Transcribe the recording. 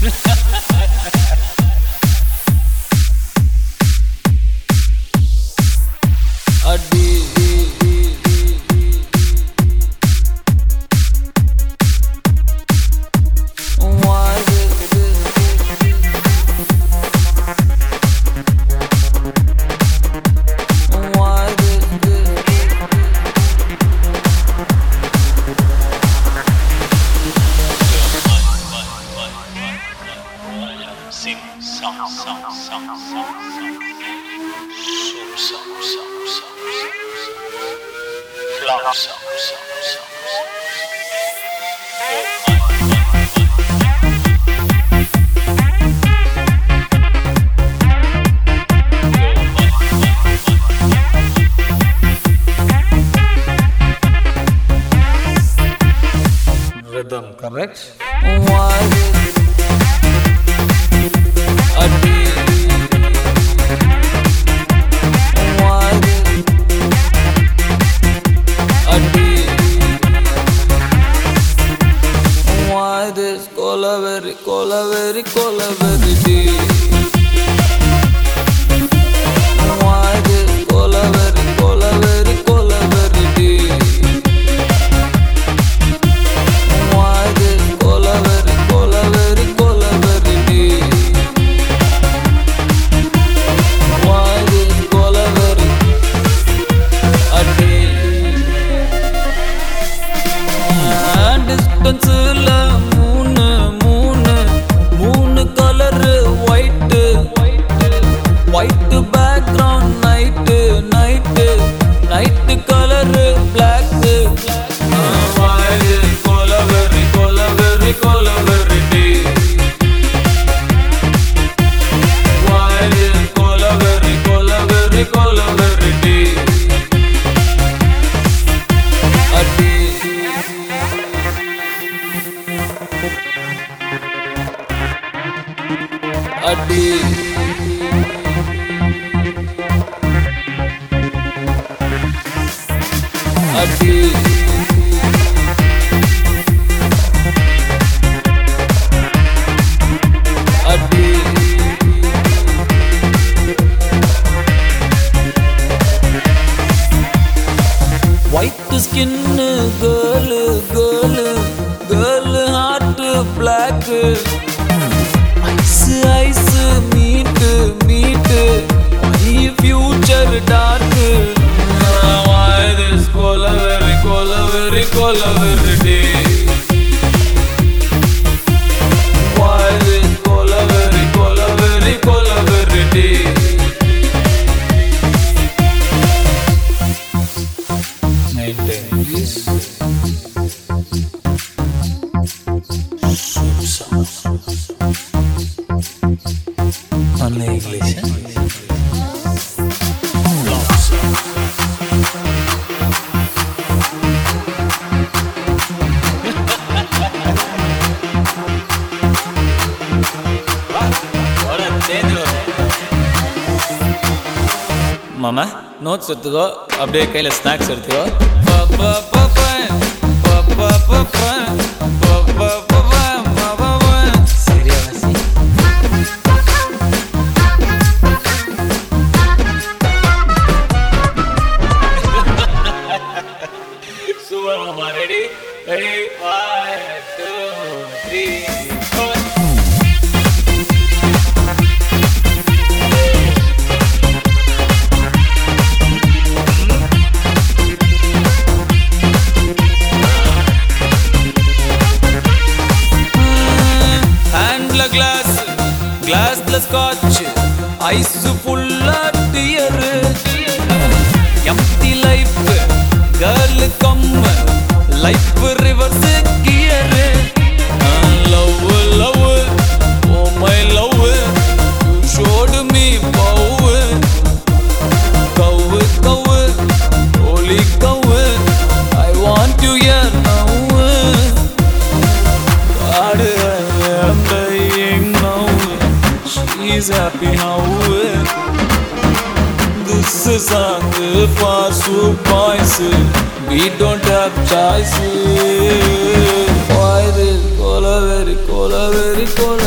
அடி Sing, song, song, song, song, song. Soup, song, song, song, song. Flower, song, song, song, rhythm, correct? Why this colaveri, colaveri, colaveri deep? Why this colaveri, colaveri, colaveri deep? Why this colaveri, colaveri, colaveri deep? Why this colaveri a deep? டிஸ்டன்ஸில் moon moon moon colour white white background night night night colour black கொலவெறி கொலவெறி கொலவெறி டி கொலவெறி கொலவெறி கொலவெறி டி அடி அடி அடி அடி white skin girl girl girl heart black eyes eyes meet meet my future dark கொலவெறி கொலவெறி கொலவெறி டே கொலவெறி கொலவெறி கொலவெறி டே Maintain, please. Soup sauce. Only English, huh? Flower sauce. மாமா நோட்ஸ் எடுத்துக்கோ அப்படியே கையில் ஸ்நாக்ஸ் எடுத்துக்கோ ப, ப, ப, ப. ப, ப, ப, ப. ப, ப, ப, ப. ம, ப, ப. சரியா வாசி Super Mama, ready? Ready? One, two, three, four. ஹேண்ட்ல கிளாஸ் கிளாஸ்ல ஸ்காட்ச் ஐஸ் ஃபுல்லா dear empty life girl come life reverse gear love love oh my love showed me bow cow cow holy cow I want you here now God, I'm dying now. She's happy now. This is song for soup boys. We don't have choice. Why this cola very cola very cola